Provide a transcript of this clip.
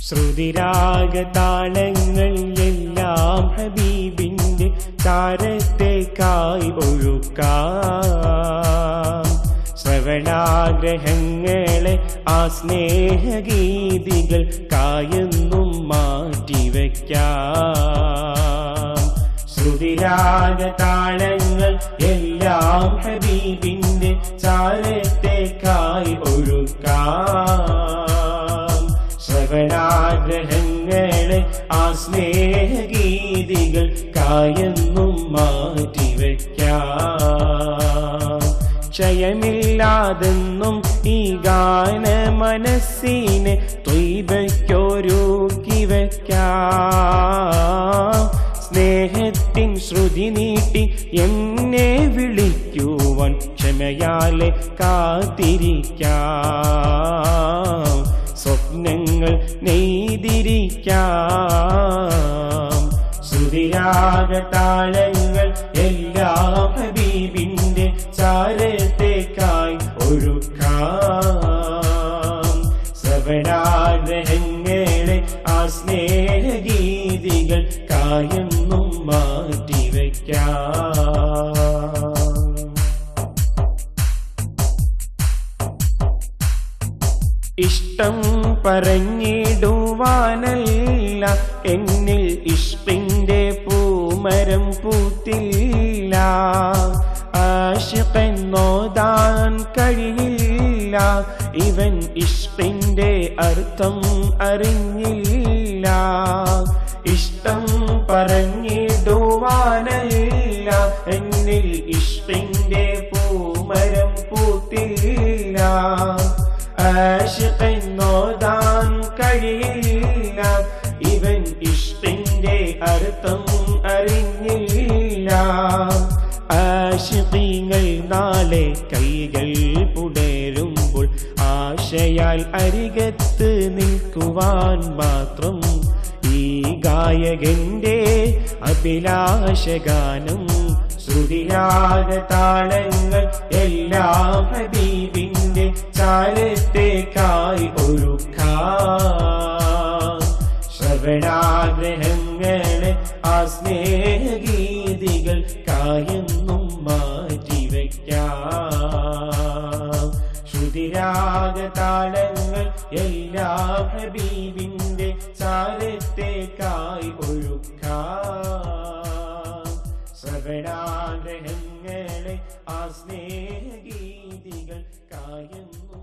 ശ്രുതിരാഗതാളങ്ങൾ എല്ലാം ഹബീബിന്റെ താരത്തേക്കായി ഒഴുക്കാം ശ്രവണാഗ്രഹങ്ങളെ ആ സ്നേഹഗീതികൾ കായെന്നും മാറ്റിവെക്കാം ശ്രുതിരാഗതാളങ്ങൾ എല്ലാം ഹബീബിന്റെ ചാരത്തേക്കായി ഒഴുക്കാം ശ്രവണാഗ്രഹങ്ങളെ ആ സ്നേഹഗീതികൾ കായെന്നും മാറ്റിവെക്കാം ക്ഷയമില്ലാതെന്നും ഈ ഗാന മനസ്സിനെ തൊയ്വയ്ക്കൊരുക്കി വയ്ക്കാം സ്നേഹത്തിൻ ശ്രുതി നീട്ടി എന്നെ വിളിക്കുവാൻ ക്ഷമയാലെ കാത്തിരിക്കാം സ്വപ്നങ്ങൾ നെയ്തിരിക്കാം ശ്രുതിരാഗതാളങ്ങൾ എല്ലാം ഹബീബിന്റെ ചാരത്തേക്കായി ഒഴുക്കാം ശ്രവണാഗ്രഹങ്ങളെ ആ സ്നേഹഗീതികൾ കായെന്നും മാറ്റിവെക്കാം ഇഷ്ടം പറഞ്ഞിടുവാനല്ല എന്നിൽ ഇഷ്ടിന്റെ പൂമരം പൂത്തില്ല ആശിപ്പെന്നോതാൻ കഴിയില്ല ഇവൻ ഇഷ്ടിന്റെ അർത്ഥം അറിഞ്ഞില്ല ഇഷ്ടം പറഞ്ഞിടുവാനല്ല എന്നിൽ ഇഷ്ടിന്റെ പൂമരം പൂത്തില്ല ആശിപ്പെന്നോതാൻ കഴിയില്ല ഇവൻ ഇഷ്ടിന്റെ അർത്ഥം അറിഞ്ഞില്ല ആശിഖീങ്ങൾ നാളെ കൈകൾ പുടരുമ്പോൾ ആശയാൽ അരികത്ത് നിൽക്കുവാൻ മാത്രം ഈ ഗായകന്റെ അഭിലാഷഗാനം ശ്രുതിരാഗതാളങ്ങൾ എല്ലാം ഹബീബിന്റെ ചാരത്തേക്കായി ഒരുക്കാം ശ്രവണാഗ്രഹങ്ങളെ ആ സ്നേഹഗീതികൾ കായെന്നും മാറ്റിവെക്കാം ശ്രുതിരാഗതാളങ്ങൾ എല്ലാം ഹബീബിന്റെ ചാരത്തേക്കായി ഒഴുക്കാം ശ്രവണാഗ്രഹങ്ങളെ ആ സ്നേഹഗീതികൾ കായെന്നും